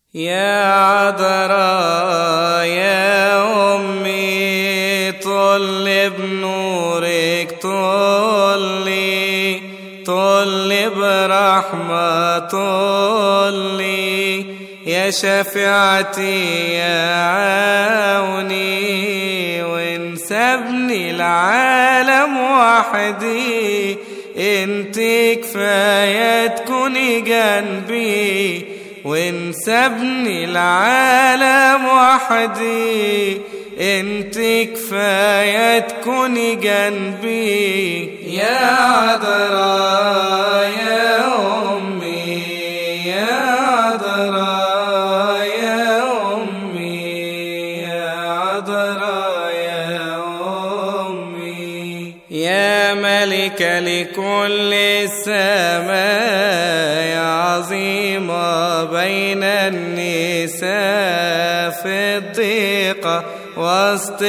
يا عذراء يا أمي طل بنورك طلي طل برحمة طلي يا شفيعتي يا عوني وانسبني العالم وحدي انت كفاية تكوني جنبي وانسبني العالم وحدي انت كفاية تكوني جنبي يا عذراء يا أمي يا عذراء يا أمي يا عذراء يا أمي يا ملكة لكل السماء يا عظيمة بين النساء في الضيقة وسط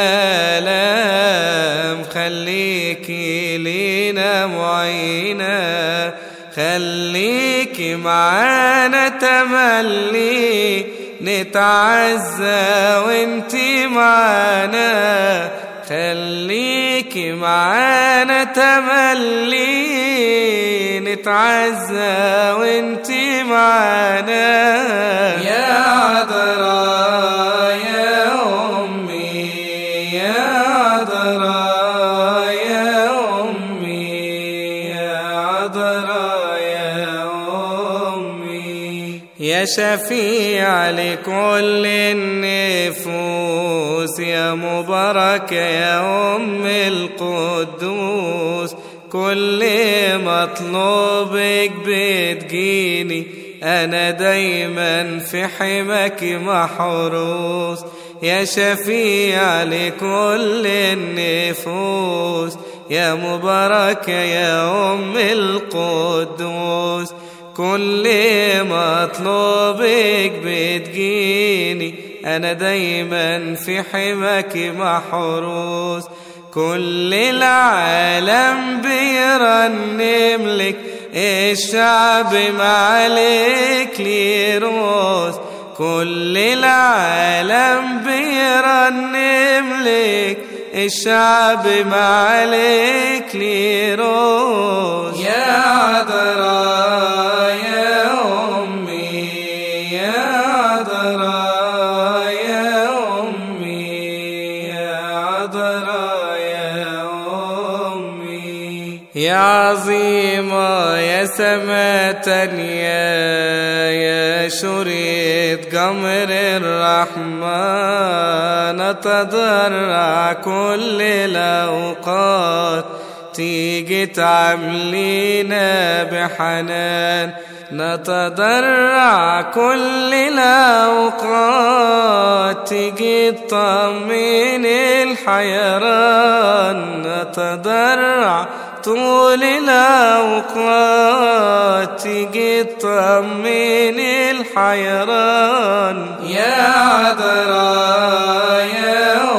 الآلام خليكي لينا معينة خليكي معانا تملي نتعزى وانتي معانا خليكي معانا تملي نتعزى وانتي معانا يا عذراء يا أمي يا عذراء يا أمي يا عذراء يا أمي يا شفيع لكل النفوس يا مبارك يا أم القدوس كل مطلوبك بتجيني أنا دايما في حماك محروس يا شفيع لكل النفوس يا مبارك يا أم القدوس كل مطلوبك بتجيني أنا دايما في حماك محروس كل العالم بيرنم لك الشعب معلك ليروس كل العالم بيرنم لك الشعب معلك ليروس يا عذراء يا أمي يا عذراء يا أمي يا عذراء يا أمي يا عظيمة يا سماة يا يا شريط قمر الرحمن نتضرع كل الأوقات تيجي تعملينا بحنان نتضرع كل الأوقات تيجي تطمن الحيران نتضرع طول الأوقات تيجي تطمن الحيران يا عذراء يا